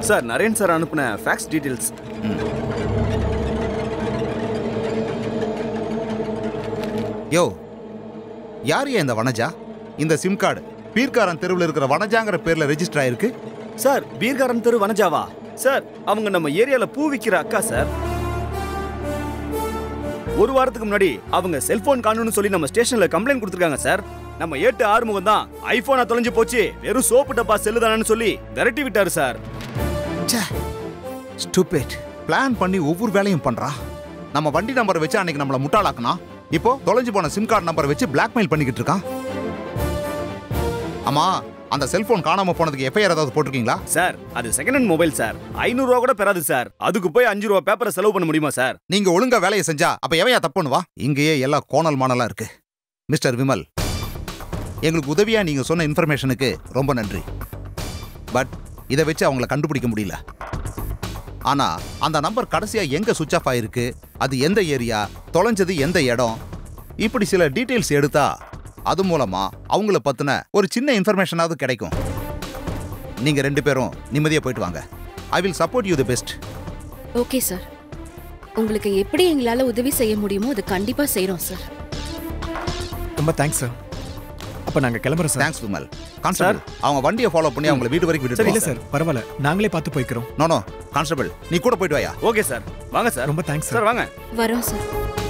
Sir Naren sir அனுப்பின fax details யோ யார் ஏன் இந்த வனஜா இந்த சிம் கார்டு பீர்க்காரன் தெருவில் இருக்கிற வனஜாங்கிற பேர்ல ரெஜிஸ்டர் ஆயிருக்கு சார் பீர்காரன் தெரு வனஜாவா சார் அவங்க நம்ம ஏரியால பூ விக்கிற அக்கா சார் ஒரு வாரத்துக்கு முன்னாடி அவங்க செல்போன் காணும்னு சொல்லி நம்ம ஸ்டேஷன்ல கம்ப்ளைண்ட் கொடுத்துருக்காங்க சார் நம்ம ஏட்டு ஆறுமுகம் தான் ஐபோனா தொலைஞ்சு போச்சு வெறும் சோப்பு டப்பா செல்லுதானு சொல்லி விரட்டி விட்டாரு சார் ஸ்டூபிட் பிளான் பண்ணி ஒவ்வொரு வேலையும் பண்றா நம்ம வண்டி நம்பரை வச்சு அன்னைக்கு நம்மள முட்டாளாக்குனா இப்போ தொலைஞ்சு போன சிம் கார்டு நம்பரை வச்சு பிளாக்மெயில் பண்ணிக்கிட்டு இருக்கான் ஆமா அந்த செல்போன் காணாம போனதுக்கு எஃப்ஐஆர் ஏதாவது போட்டிருக்கீங்களா சார் அது செகண்ட் ஹேண்ட் மொபைல் சார் ஐநூறு ரூபா கூட பெறாது சார் அதுக்கு போய் அஞ்சு ரூபா பேப்பரை செலவு பண்ண முடியுமா சார் நீங்க ஒழுங்கா வேலையை செஞ்சா அப்ப எவையா தப்பு பண்ணுவா இங்கேயே எல்லாம் கோணல் மாணலா இருக்கு மிஸ்டர் விமல் எங்களுக்கு உதவியா நீங்க சொன்ன இன்ஃபர்மேஷனுக்கு ரொம்ப நன்றி பட் இதை வச்சு அவங்கள கண்டுபிடிக்க முடியல ஆனா அந்த நம்பர் கடைசியா எங்க சுவிட்ச் ஆஃப் ஆயிருக்கு அது எந்த ஏரியா தொலைஞ்சது எந்த இடம் இப்படி சில டீடைல்ஸ் எடுத்தா அது மூலமா அவங்கள பத்தின ஒரு சின்ன இன்ஃபர்மேஷனாவது கிடைக்கும் நீங்க ரெண்டு பேரும் நிம்மதியா போயிட்டு வாங்க I will support you the best okay sir உங்களுக்கு எப்படி எங்களால உதவி செய்ய முடியுமோ அது கண்டிப்பா செய்றோம் சார் ரொம்ப தேங்க்ஸ் சார் அப்ப நாங்க கிளம்புறோம் சார் தேங்க்ஸ் விமல் கான்ஸ்டபிள் அவங்க வண்டியை ஃபாலோ பண்ணி அவங்கள வீடு வரைக்கும் சார் இல்ல விட்டுட்டு சார் பரவாயில்ல நாங்களே பார்த்து போய்க்கிறோம் நோ நோ கான்ஸ்டபிள் நீ கூட போயிட்டு வாயா ஓகே சார் வாங்க சார் ரொம்ப தேங்க்ஸ் சார் சார் வாங்க வரோம் சார்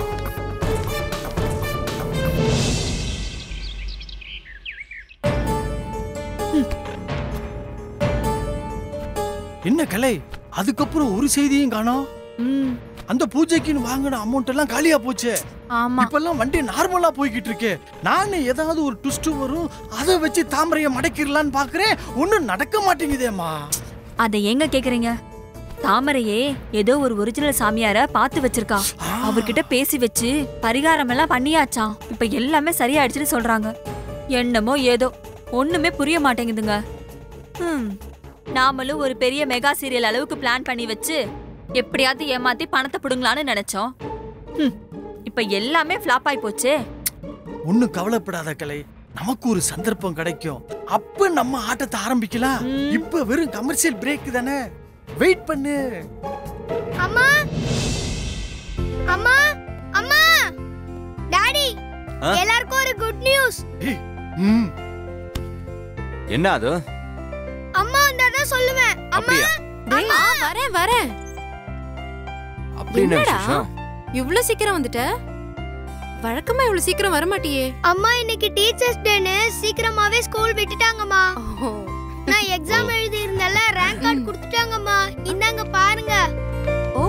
என்ன கலை அதுக்கப்புறம் ஒரு செய்தியும் காணோம் ம் அந்த பூஜைக்குன்னு வாங்கின அமௌண்ட் எல்லாம் காலியா போச்சு ஆமா இப்பெல்லாம் வண்டி நார்மலா போய்கிட்டு இருக்கு நானு ஏதாவது ஒரு ட்விஸ்ட் வரும் அதை வச்சு தாமரைய மடக்கிடலான்னு பாக்குறேன் ஒண்ணும் நடக்க மாட்டேங்குதேம்மா அதை எங்க கேக்குறீங்க தாமரையே ஏதோ ஒரு ஒரிஜினல் சாமியார பார்த்து வச்சிருக்கா அவர்கிட்ட பேசி வச்சு பரிகாரம் எல்லாம் பண்ணியாச்சாம் இப்ப எல்லாமே சரியாயிடுச்சுன்னு சொல்றாங்க என்னமோ ஏதோ ஒண்ணுமே புரிய மாட்டேங்குதுங்க ஹம், நாமளும் ஒரு பெரிய மெகா சீரியல் அளவுக்கு பிளான் பண்ணி வச்சு எப்படியாவது ஏமாத்தி பணத்தை புடுங்கலான்னு நினைச்சோம் ஹம், இப்ப எல்லாமே ஃபிளாப் ஆயி போச்சே ஒண்ணும் கவலைப்படாத கலை நமக்கு ஒரு சந்தர்ப்பம் கிடைக்கும் அப்ப நம்ம ஆட்டத்தை ஆரம்பிக்கலாம் ம். இப்ப வெறும் கமர்ஷியல் பிரேக் தானே வெயிட் பண்ணு அம்மா அம்மா அம்மா டாடி ஆ? எல்லாருக்கும் ஒரு குட் நியூஸ் ம் என்ன அது அம்மா வந்தாதான் சொல்லுவேன் அம்மா அப்படியா டேய், ஆ, வரேன் வரேன் அப்படி என்ன என்னடா? விசேஷம் இவ்ளோ சீக்கிரம் வந்துட்ட வழக்கமா இவ்ளோ சீக்கிரம் வர மாட்டியே அம்மா இன்னைக்கு டீச்சர்ஸ் டேன்னு சீக்கிரமாவே ஸ்கூல் விட்டுட்டாங்கம்மா ஓ, நான் எக்ஸாம் எழுதி இருந்தல ரேங்க் கார்டு கொடுத்துட்டாங்கம்மா இந்தாங்க பாருங்க ஓ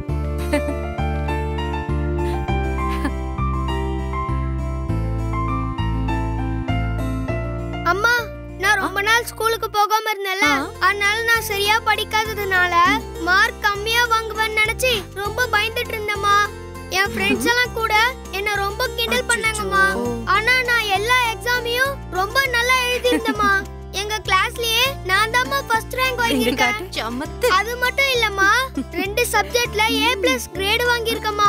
அம்மா நான் ரொம்ப நாள் ஸ்கூலுக்கு போகாம இருந்தேன்ல ஆ. அதனால நான் சரியா படிக்காததுனால மார்க் கம்மியா வாங்குவேன்னு நினைச்சு ரொம்ப பயந்துட்டு இருந்தேம்மா என் ஃப்ரெண்ட்ஸ் எல்லாம் கூட என்ன ரொம்ப கிண்டல் பண்ணாங்கம்மா ஆனா நான் எல்லா எக்ஸாமையும் ரொம்ப நல்லா எழுதியிருந்தேம்மா எங்க கிளாஸ்லயே நான் தாம்மா ஃபர்ஸ்ட் ரேங்க் வாங்கியிருக்கேன் சமத்து அது மட்டும் இல்லம்மா ரெண்டு சப்ஜெக்ட்ல ஏ பிளஸ் கிரேடு வாங்கியிருக்கேம்மா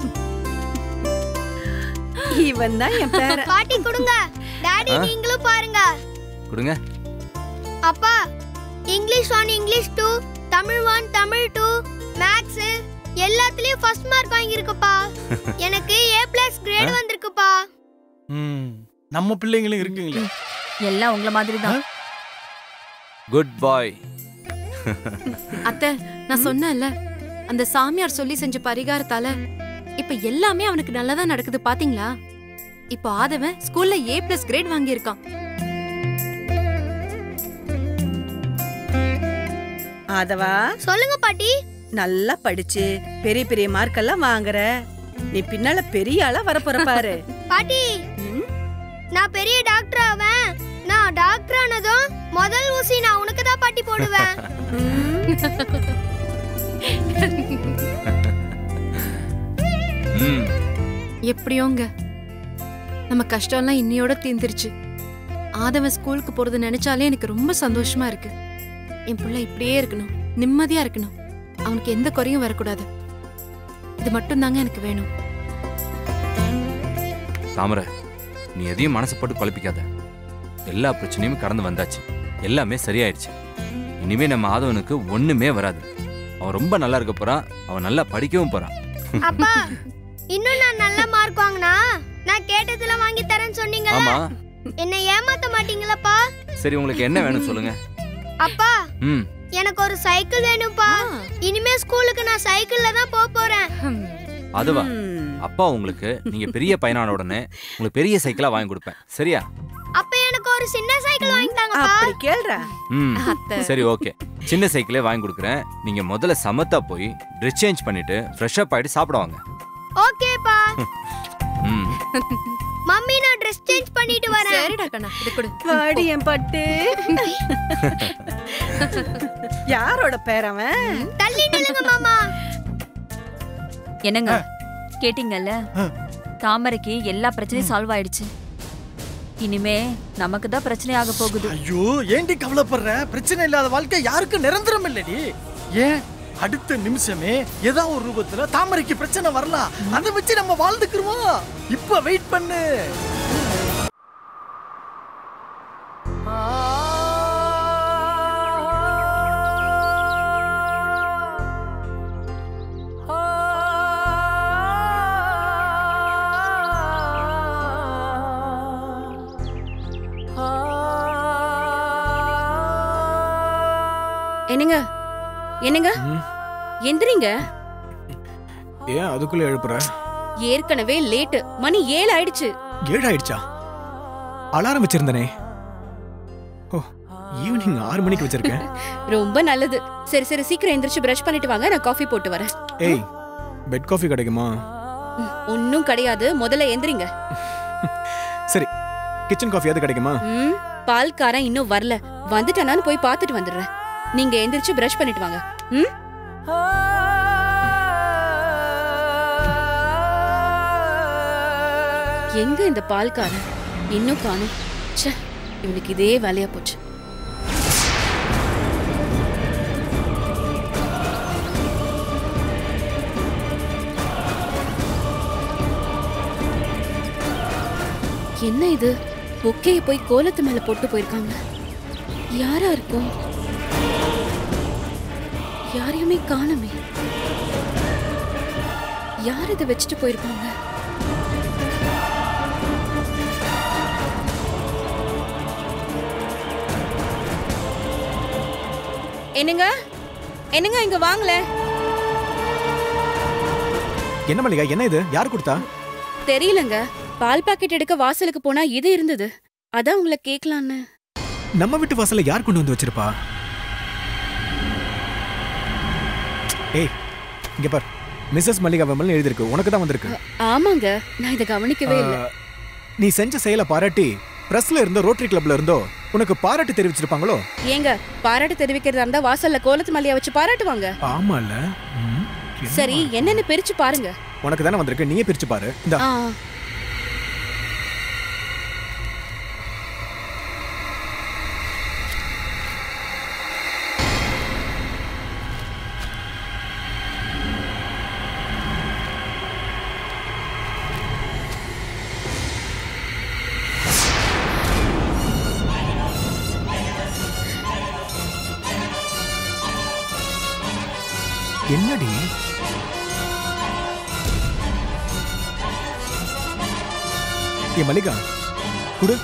இவன் தான் என் பேர பாட்டி கொடுங்க டாடி ஆ? நீங்களும் பாருங்க கொடுங்க அப்பா English one English two Tamil one Tamil two maths எல்லாத்துலயும் ஃபர்ஸ்ட் மார்க் வாங்கியிருக்குப்பா எனக்கு ஏ பிளஸ் கிரேட் வந்திருக்குப்பா ம் நம்ம பிள்ளைங்களும் இருக்குங்களே எல்லாம் உங்கள மாதிரி தான் குட் பாய் அத்தை நான் சொன்னேன்ல அந்த சாமியார் சொல்லி செஞ்ச பரிகாரத்தால இப்ப எல்லாமே அவனுக்கு நல்லதா நடக்குது பாத்தீங்களா இப்போ ஆதவன் ஸ்கூல்ல ஏ பிளஸ் கிரேட் வாங்கியிருக்கான் ஆதவா சொல்லுங்க பாட்டி நல்லா படிச்சு பெரிய பெரிய மார்க் எல்லாம் வாங்குற நீ பின்னால பெரிய ஆளா வரப்போற பாரு பாட்டி நான் பெரிய டாக்டர் ஆவேன் நான் டாக்டர் ஆனதும் முதல் ஊசி நான் உனக்கு தான் பாட்டி போடுவேன் ம் எப்படியோங்க நம்ம கஷ்டம்லாம் இன்னையோட தீர்ந்துருச்சு ஆதவன் ஸ்கூலுக்கு போறது நினைச்சாலே எனக்கு ரொம்ப சந்தோஷமா இருக்கு என் புள்ள இப்படியே இருக்கணும் நிம்மதியா இருக்கணும் அவனுக்கு எந்த குறையும் வரக்கூடாது இது மட்டும் தாங்க எனக்கு வேணும் தாமரை நீ எதையும் மனசு போட்டு குழப்பிக்காத எல்லா பிரச்சனையும் கடந்து வந்தாச்சு எல்லாமே சரியாயிடுச்சு இனிமே நம்ம ஆதவனுக்கு ஒண்ணுமே வராது அவன் ரொம்ப நல்லா இருக்க போறான் அவன் நல்லா படிக்கவும் போறான் அப்பா இன்னும் நான் நல்ல மார்க் வாங்கினா நான் கேட்டதுல வாங்கி தரேன்னு சொன்னீங்கல்ல ஆமா என்னை ஏமாத்த மாட்டீங்களப்பா சரி உங்களுக்கு என்ன வேணும் சொல்லுங்க அப்பா ம் எனக்கு ஒரு சைக்கிள் வேணும்ப்பா இனிமே ஸ்கூலுக்கு நான் சைக்கிள்ல தான் போக போறேன் அதுவா அப்பா உங்களுக்கு நீங்க பெரிய பையனான உடனே உங்களுக்கு பெரிய சைக்கிளா வாங்கி கொடுப்பேன் சரியா அப்ப எனக்கு ஒரு சின்ன சைக்கிள் வாங்கி தாங்கப்பா அப்படி கேள்றா ம் அத்தை. சரி ஓகே சின்ன சைக்கிளே வாங்கி கொடுக்குறேன் நீங்க முதல்ல சமத்தா போய் ட்ரெஸ் சேஞ்ச் பண்ணிட்டு ஃப்ரெஷ் அப் ஆயிட்டு சாப்பிட வாங்க ஓகேப்பா ம் மம்மி நான் ட்ரெஸ் சேஞ்ச் பண்ணிட்டு வரேன் சரிடா கண்ணா இது கொடு வாடி என் பட்டு யாரோட பேர் அவன் தள்ளி நில்லுங்க மாமா என்னங்க கேட்டீங்கல்ல தாமரைக்கு எல்லா பிரச்சனையும் சால்வ் ஆயிடுச்சு இனிமே நமக்கு தான் பிரச்சனை ஆக போகுது ஐயோ ஏண்டி கவலைப்படுற பிரச்சனை இல்லாத வாழ்க்கை யாருக்கும் நிரந்தரம் இல்லடி ஏன் அடுத்த நிமிஷமே ஏதோ ஒரு ரூபத்துல தாமரைக்கு பிரச்சனை வரலாம் அதை வச்சு நம்ம வாழ்ந்துக்கிருவோம் இப்ப வெயிட் பண்ணு என்னங்க என்னங்க எந்திரிங்க ஏன் அதுக்குள்ள எழுப்புற ஏற்கனவே லேட்டு மணி ஏழு ஆயிடுச்சு ஏழு ஆயிடுச்சா அலாரம் வச்சிருந்தனே ஓ ஈவினிங் ஆறு மணிக்கு வச்சிருக்கேன் ரொம்ப நல்லது சரி சரி சீக்கிரம் எந்திரிச்சு பிரஷ் பண்ணிட்டு வாங்க நான் காஃபி போட்டு வரேன் ஏய் பெட் காஃபி கிடைக்குமா ஒன்னும் கிடையாது முதல்ல எந்திரிங்க சரி கிச்சன் காஃபி அது கிடைக்குமா ம் பால்காரன் இன்னும் வரல வந்துட்டானான்னு போய் பார்த்துட்டு வந்துடுறேன் நீங்க எந்திரிச்சு பிரஷ் பண்ணிட்டு வாங்க ம் எங்க இந்த பால்காரன் இன்னும் காணும் ச்சே இவனுக்கு இதே வேலையா போச்சு என்ன இது பொக்கைய போய் கோலத்து மேல போட்டு போயிருக்காங்க யாரா இருக்கும் யாரையுமே காணுமே யார் இதை வச்சுட்டு போயிருப்பாங்க என்னங்க என்னங்க இங்க வாங்கல என்ன மல்லிகா என்ன இது யார் கொடுத்தா தெரியலங்க பால் பாக்கெட் எடுக்க வாசலுக்கு போனா இது இருந்தது அதான் உங்களை கேட்கலான்னு நம்ம வீட்டு வாசல்ல யார் கொண்டு வந்து வச்சிருப்பா ஏய் இங்க பார் மிஸ்ஸஸ் மல்லிகா விமல் எழுதிருக்கு உனக்கு தான் வந்திருக்கு ஆமாங்க நான் இதை கவனிக்கவே இல்லை ஆ, நீ செஞ்ச செயலை பாராட்டி பிரஸ்ல இருந்தோ ரோட்டரி கிளப்ல இருந்தோ உனக்கு பாராட்டு தெரிவிச்சிருப்பாங்களோ ஏங்க பாராட்டு தெரிவிக்கிறதா இருந்தா வாசல்ல கோலத்து மல்லியா வச்சு பாராட்டுவாங்க ஆமால ம், என்ன? சரி என்னன்னு பிரிச்சு பாருங்க உனக்கு தானே வந்திருக்கு நீயே பிரிச்சு பாரு இந்த ஆ என்னடி ஏ மல்லிகா குடு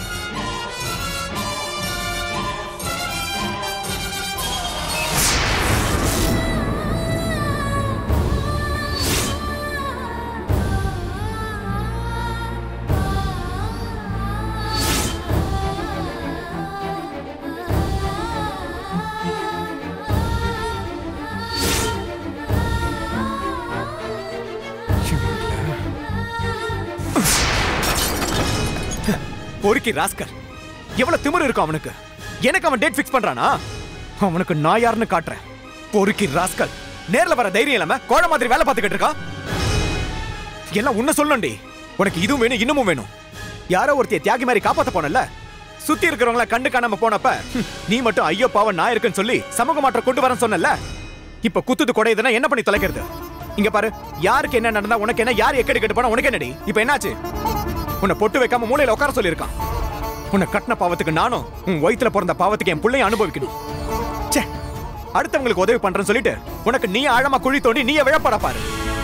பொறுக்கி ராஸ்கர் எவ்வளவு திமிரு இருக்கும் அவனுக்கு எனக்கு அவன் டேட் ஃபிக்ஸ் பண்றானா அவனுக்கு நான் யாருன்னு காட்டுறேன் பொறுக்கி ராஸ்கல் நேர்ல வர தைரியம் இல்லாம கோழ மாதிரி வேலை பார்த்துக்கிட்டு இருக்கா எல்லாம் உன்ன சொல்லணும்டி உனக்கு இதுவும் வேணும் இன்னமும் வேணும் யாரோ ஒருத்திய தியாகி மாதிரி காப்பாத்த போனல சுத்தி இருக்கிறவங்கள கண்டு காணாம போனப்ப ஹம், நீ மட்டும் ஐயோ பாவம் நான் இருக்குன்னு சொல்லி சமூக மாற்றம் கொண்டு வரேன்னு சொன்னல இப்ப குத்துது குடையுதுன்னா என்ன பண்ணி தொலைக்கிறது இங்க பாரு யாருக்கு என்ன நடந்தா உனக்கு என்ன யார் எக்கடி கெட்டு போனா உனக்கு என்னடி இப்ப என்னாச்சு உன்னை பொட்டு வைக்காம மூலையில உட்கார சொல்லியிருக்கான் உன்னை கட்டின பாவத்துக்கு நானும் உன் வயித்துல பிறந்த பாவத்துக்கு என் பிள்ளைய அனுபவிக்கணும் ச்சே அடுத்தவங்களுக்கு உதவி பண்றேன்னு சொல்லிட்டு உனக்கு நீ ஆழமா குழி தோண்டி நீயே விழப்பட பாரு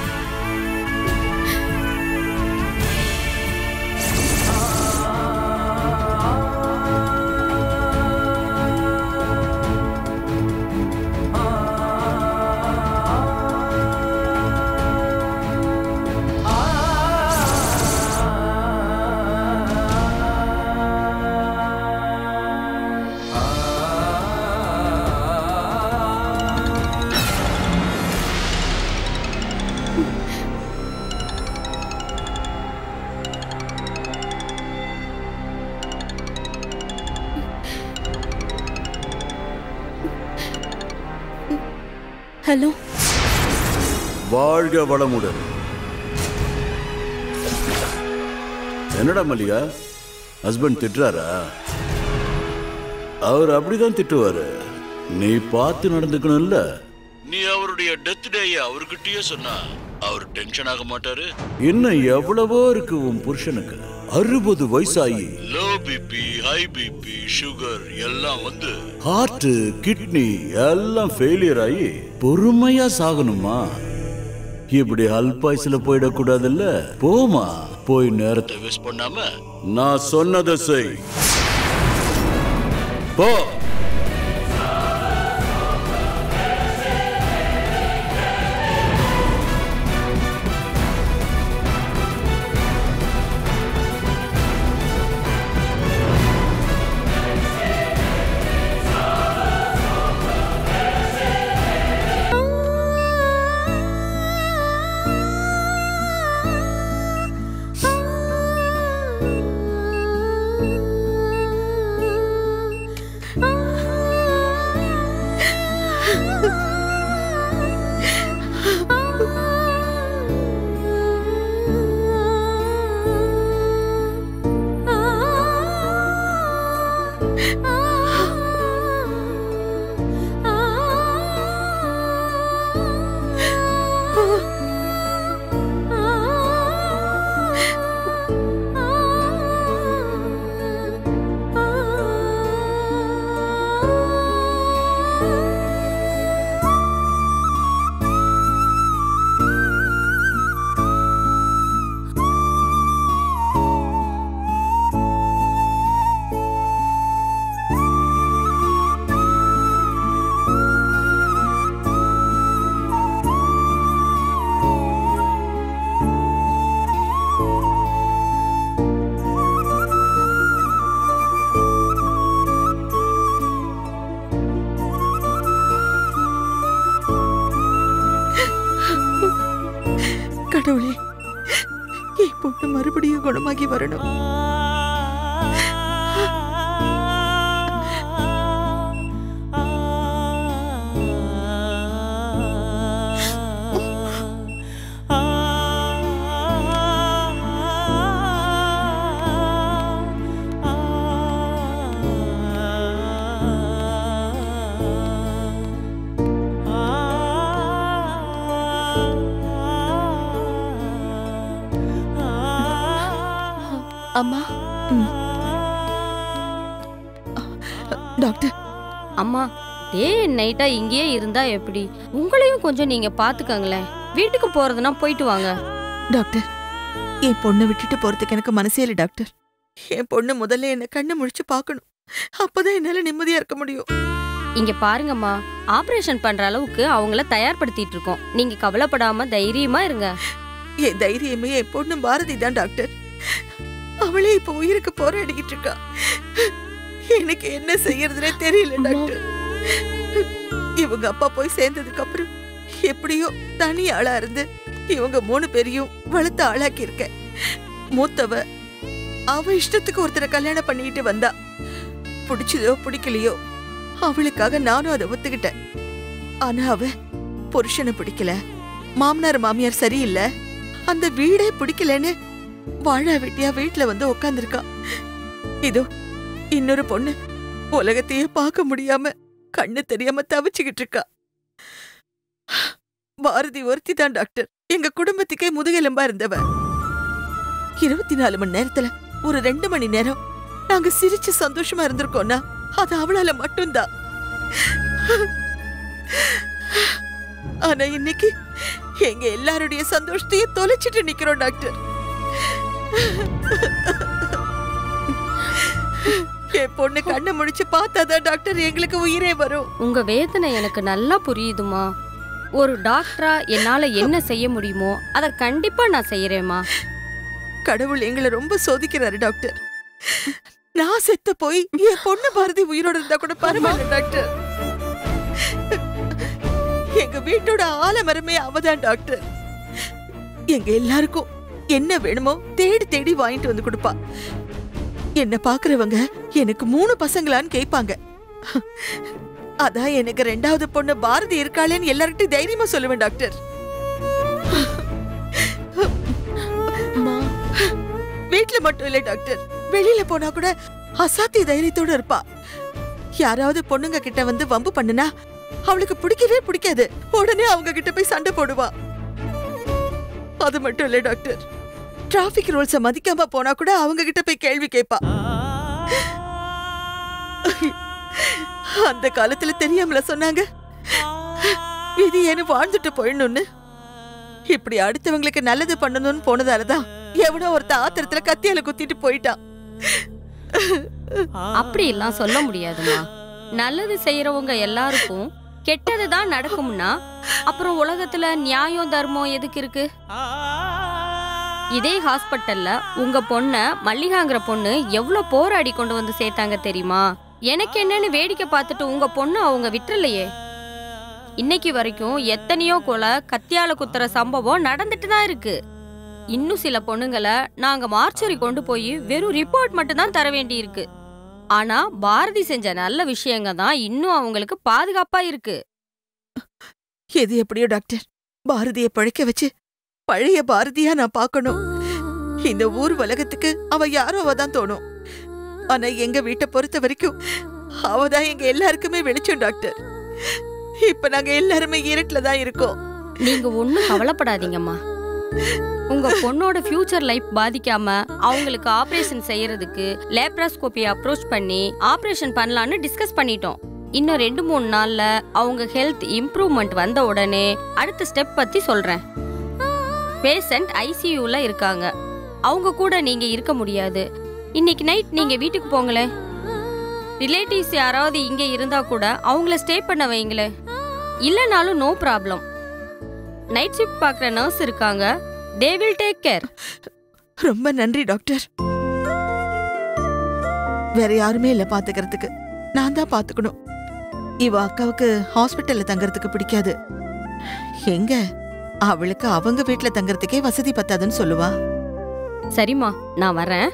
ஹலோ வாழ்க வளமுடன் என்னடா மல்லிகா ஹஸ்பண்ட் திட்டுறாரா அவர் அப்படிதான் திட்டுவாரு நீ பார்த்து நடந்துக்கணும்ல நீ அவருடைய டெத் டேய அவர்கிட்டயே சொன்னா அவர் டென்ஷன் ஆக மாட்டாரு இன்னும் எவ்வளவோ இருக்கு உன் புருஷனுக்கு அறுபது வயசாகி low BP high BP sugar எல்லாம் வந்து ஹார்ட் கிட்னி எல்லாம் ஃபெயிலியர் ஆகி பொறுமையா சாகணுமா இப்படி அல்பாயுசுல போயிடக்கூடாதுல்ல போமா போய் நேரத்தை வேஸ்ட் பண்ணாம நான் சொன்னதை செய் போ கடவுளே என் பொண்ணு மறுபடியும் குணமாகி வரணும் அம்மா டாக்டர் அம்மா டே நைட்டா இங்கேயே இருந்தா எப்படி உங்களையும் கொஞ்சம் நீங்க பாத்துக்கங்களேன் வீட்டுக்கு போறதுன்னா போயிட்டு வாங்க டாக்டர் என் பொண்ணை விட்டுட்டு போறதுக்கு எனக்கு மனசே இல்லை டாக்டர் என் பொண்ணு முதல்ல என்ன கண்ணை முழிச்சு பார்க்கணும் அப்பதான் என்னால நிம்மதியா இருக்க முடியும் இங்க பாருங்கம்மா ஆபரேஷன் பண்ற அளவுக்கு அவங்கள தயார்படுத்திட்டு இருக்கோம் நீங்க கவலைப்படாம தைரியமா இருங்க என் தைரியமே என் பொண்ணு பாரதி தான் டாக்டர் அவளே இப்ப உயிருக்கு போராடிக்கிட்டு இருக்கா எனக்கு என்ன செய்யறதுனே தெரியல டாக்டர் இவங்க அப்பா போய் சேர்ந்ததுக்கு அப்புறம் எப்படியோ தனி ஆளா இருந்து இவங்க மூணு பேரையும் வளர்த்து ஆளாக்கி இருக்க மூத்தவ அவ இஷ்டத்துக்கு ஒருத்தரை கல்யாணம் பண்ணிக்கிட்டு வந்தா பிடிச்சதோ பிடிக்கலையோ அவளுக்காக நானும் அதை ஒத்துக்கிட்டேன் ஆனா அவ புருஷனை பிடிக்கல மாமனார் மாமியார் சரியில்லை அந்த வீடே பிடிக்கலன்னு வாழா வெட்டியா வீட்டுல வந்து உக்காந்துருக்கா இதோ இன்னொரு பொண்ணு உலகத்தையே பார்க்க முடியாம கண்ணு தெரியாம தவிச்சுக்கிட்டு இருக்கா பாரதி ஒருத்தி தான் டாக்டர் எங்க குடும்பத்துக்கே முதுகெலும்பா இருந்தவ இருபத்தி நாலு மணி நேரத்துல ஒரு ரெண்டு மணி நேரம் நாங்க சிரிச்சு சந்தோஷமா இருந்திருக்கோம்னா அது அவளால மட்டும்தான் ஆனா இன்னைக்கு எங்க எல்லாருடைய சந்தோஷத்தையும் தொலைச்சிட்டு நிக்கிறோம் டாக்டர் என் பொண்ணு கண்ணு முடிச்சு பார்த்தாதான் டாக்டர் எங்களுக்கு உயிரே வரும் உங்க வேதனை எனக்கு நல்லா புரியுதுமா ஒரு டாக்டரா என்னால என்ன செய்ய முடியுமோ அதை கண்டிப்பா நான் செய்யறேம்மா கடவுள் எங்களை ரொம்ப சோதிக்கிறாரு டாக்டர் நான் செத்து போய் என் பொண்ணு பாரதி உயிரோட இருந்தா கூட பரவாயில்ல டாக்டர் எங்க வீட்டோட ஆலமரமே அவதான் டாக்டர் எங்க எல்லாருக்கும் என்ன வேணுமோ தேடி தேடி வாங்கிட்டு வந்து கொடுப்பா என்ன பாக்குறவங்க எனக்கு மூணு பசங்களான்னு கேட்பாங்க அதான் எனக்கு ரெண்டாவது பொண்ணு பாரதி இருக்காளேன்னு எல்லார்கிட்டயும் தைரியமா சொல்லுவேன் டாக்டர் வீட்ல மட்டும் இல்ல டாக்டர் வெளியில போனா கூட அசாத்திய தைரியத்தோட இருப்பா யாராவது பொண்ணுங்க கிட்ட வந்து வம்பு பண்ணுனா அவளுக்கு பிடிக்கவே பிடிக்காது உடனே அவங்க கிட்ட போய் சண்டை போடுவா அது மட்டும் இல்ல டாக்டர் டிராபிக் ரூல்ஸ மதிக்காம போனா கூட அவங்க கிட்ட போய் கேள்வி கேட்பா அந்த காலத்துல தெரியாமல சொன்னாங்க விதி ஏன்னு வாழ்ந்துட்டு போயிடணும்னு இப்படி அடுத்தவங்களுக்கு நல்லது பண்ணணும்னு போனதாலதான் எவனோ ஒருத்த ஆத்திரத்துல கத்தியால குத்திட்டு போயிட்டான் அப்படி எல்லாம் சொல்ல முடியாதுமா நல்லது செய்யறவங்க எல்லாருக்கும் கெட்டது தான் நடக்கும்னா அப்புறம் உலகத்துல நியாயம் தர்மம் எதுக்கு இருக்கு இதே ஹாஸ்பிட்டல்ல உங்க பொண்ண மல்லிகாங்கிற பொண்ணு எவ்வளவு போராடி கொண்டு வந்து சேர்த்தாங்க தெரியுமா எனக்கு என்னன்னு வேடிக்கை பார்த்துட்டு உங்க பொண்ணு அவங்க விட்டுறலையே இன்னைக்கு வரைக்கும் எத்தனையோ கொலை கத்தியால குத்துற சம்பவம் நடந்துட்டு தான் இருக்கு இன்னும் சில பொண்ணுங்களை நாங்க மார்ச்சரி கொண்டு போய் வெறும் ரிப்போர்ட் மட்டும் தான் தர வேண்டி இருக்கு ஆனா பாரதி செஞ்ச நல்ல விஷயங்க தான் இன்னும் அவங்களுக்கு பாதுகாப்பா இருக்கு எது எப்படியோ டாக்டர் பாரதிய பழைக்க வச்சு பழைய பாரதியா நான் பார்க்கணும் இந்த ஊர் உலகத்துக்கு அவ யாரோ அவ தான் தோணும் ஆனா எங்க வீட்டை பொறுத்த வரைக்கும் அவ தான் எங்க எல்லாருக்குமே வெளிச்சம் டாக்டர் இப்ப நாங்க எல்லாருமே இருட்டுல தான் இருக்கோம் நீங்க ஒண்ணும் கவலைப்படாதீங்கம்மா உங்க பொண்ணோட ஃபியூச்சர் லைஃப் பாதிக்காம அவங்களுக்கு ஆபரேஷன் செய்யறதுக்கு லேப்ராஸ்கோபி அப்ரோச் பண்ணி ஆபரேஷன் பண்ணலான்னு டிஸ்கஸ் பண்ணிட்டோம் இன்னும் ரெண்டு மூணு நாள்ல அவங்க ஹெல்த் இம்ப்ரூவ்மெண்ட் வந்த உடனே அடுத்த ஸ்டெப் பத்தி சொல்றேன் பேஷண்ட் ஐசியூல இருக்காங்க அவங்க கூட நீங்க இருக்க முடியாது இன்னைக்கு நைட் நீங்க வீட்டுக்கு போங்களேன் ரிலேட்டிவ்ஸ் யாராவது இங்க இருந்தா கூட அவங்கள ஸ்டே பண்ண வைங்களேன் இல்லைனாலும் நோ ப்ராப்ளம் நைட் ஷிஃப்ட் பார்க்குற நர்ஸ் இருக்காங்க தே வில் டேக் கேர் ரொம்ப நன்றி டாக்டர் வேற யாருமே இல்ல பாத்துக்கிறதுக்கு நான் தான் பாத்துக்கணும் இவ அக்காவுக்கு ஹாஸ்பிட்டல்ல தங்கறதுக்கு பிடிக்காது எங்க அவளுக்கு அவங்க வீட்ல தங்கறதுக்கே வசதி பத்தாதுன்னு சொல்லுவா சரிம்மா நான் வரேன்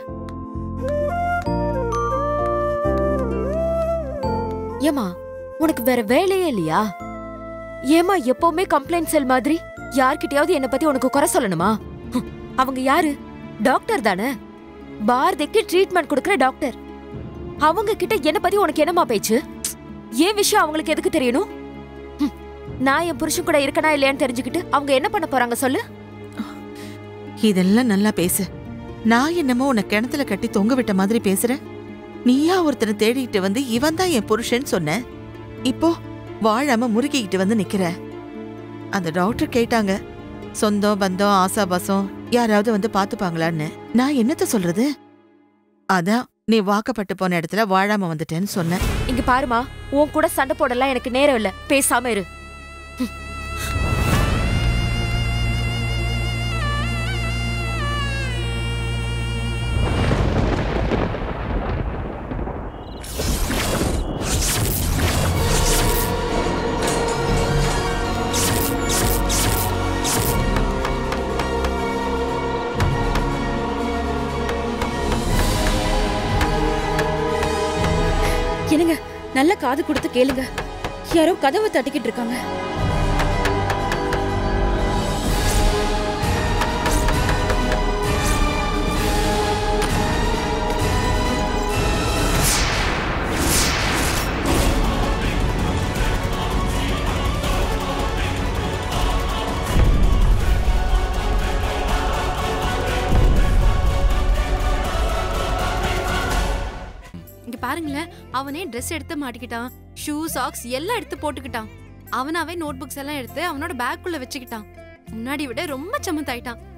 ஏமா உனக்கு வேற வேலையே இல்லையா ஏமா எப்பவுமே கம்ப்ளைண்ட் செல் மாதிரி யார்கிட்டயாவது என்ன பத்தி உனக்கு குறை சொல்லணுமா ஹம், அவங்க யாரு டாக்டர் தானே பாரதிக்கு ட்ரீட்மெண்ட் கொடுக்கற டாக்டர் அவங்க கிட்ட என்ன பத்தி உனக்கு என்னமா பேச்சு ஏன் விஷயம் அவங்களுக்கு எதுக்கு தெரியணும் ஹம், நான் என் புருஷன் கூட இருக்கனா இல்லையான்னு தெரிஞ்சுக்கிட்டு அவங்க என்ன பண்ண போறாங்க சொல்லு இதெல்லாம் நல்லா பேசு நான் என்னமோ உன்னை கிணத்துல கட்டி தொங்க விட்ட மாதிரி பேசுற நீயா ஒருத்தனை தேடிட்டு வந்து இவன் தான் என் புருஷன் சொன்ன இப்போ வாழாம முறுக்கிக்கிட்டு வந்து நிக்கிற அந்த டாக்டர் கேட்டாங்க சொந்தம் பந்தம் ஆசாபாசம் யாராவது வந்து பாத்துப்பாங்களான்னு நான் என்னத்த சொல்றது அதான் நீ வாக்கப்பட்டு போன இடத்துல வாழாம வந்துட்டேன்னு சொன்ன இங்க பாருமா உன் கூட சண்டை போடலாம் எனக்கு நேரம் இல்ல பேசாம இரு என்னங்க நல்ல காது கொடுத்து கேளுங்க யாரோ கதவை தட்டிக்கிட்டு இருக்காங்க இங்க பாருங்களேன் அவனே Dress எடுத்து மாட்டிக்கிட்டான் ஷூ சாக்ஸ் எல்லாம் எடுத்து போட்டுக்கிட்டான் அவனாவே நோட் புக்ஸ் எல்லாம் எடுத்து அவனோட பேக்குள்ள வச்சுக்கிட்டான் முன்னாடி விட ரொம்ப சமத்தாயிட்டான்